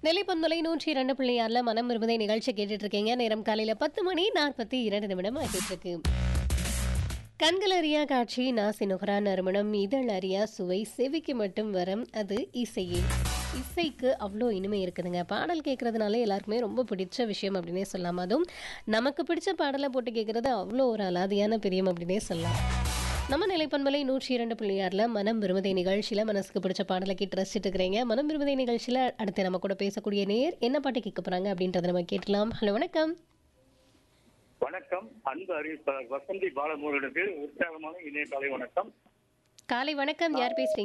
நெல்லிப்பந்தலை நூற்றி இரண்டு பிள்ளையார்ல மனம் விரும்புதை நிகழ்ச்சி கேட்டுட்டு இருக்கீங்க நேரம் காலையில பத்து மணி நாற்பத்தி இரண்டு நிமிடம் ஆகிட்டு இருக்கு கண்கள் அறியா காட்சி நாசி நுகரா நறுமணம் இதழ் அறியா சுவை செவிக்கு மட்டும் வரம் அது இசையே இசைக்கு அவ்வளோ இனிமை இருக்குதுங்க பாடல் கேட்கறதுனால எல்லாருக்குமே ரொம்ப பிடிச்ச விஷயம் அப்படின்னே சொல்லலாம் அதுவும் நமக்கு பிடிச்ச பாடலை போட்டு கேட்கறது அவ்வளோ ஒரு அலாதியான பிரியம் அப்படின்னே சொல்லலாம் நம்ம நிலைப்பண்பலை நூற்றி இரண்டு புள்ளியாரில் மனம் விரும்புதை நிகழ்ச்சியில் மனசுக்கு பிடிச்ச பாடலை கேட்டு ரசிச்சுட்டு இருக்கிறீங்க மனம் விரும்புதை நிகழ்ச்சியில் அடுத்து நம்ம கூட பேசக்கூடிய நேர் என்ன பாட்டு கேட்க போகிறாங்க அப்படின்றத நம்ம கேட்கலாம் ஹலோ வணக்கம் வணக்கம் அன்பு அறிவிப்பாளர் வசந்தி பாலமுருகனுக்கு உற்சாகமான இணைய காலை வணக்கம் காலை வணக்கம் யார் பேசுறீங்க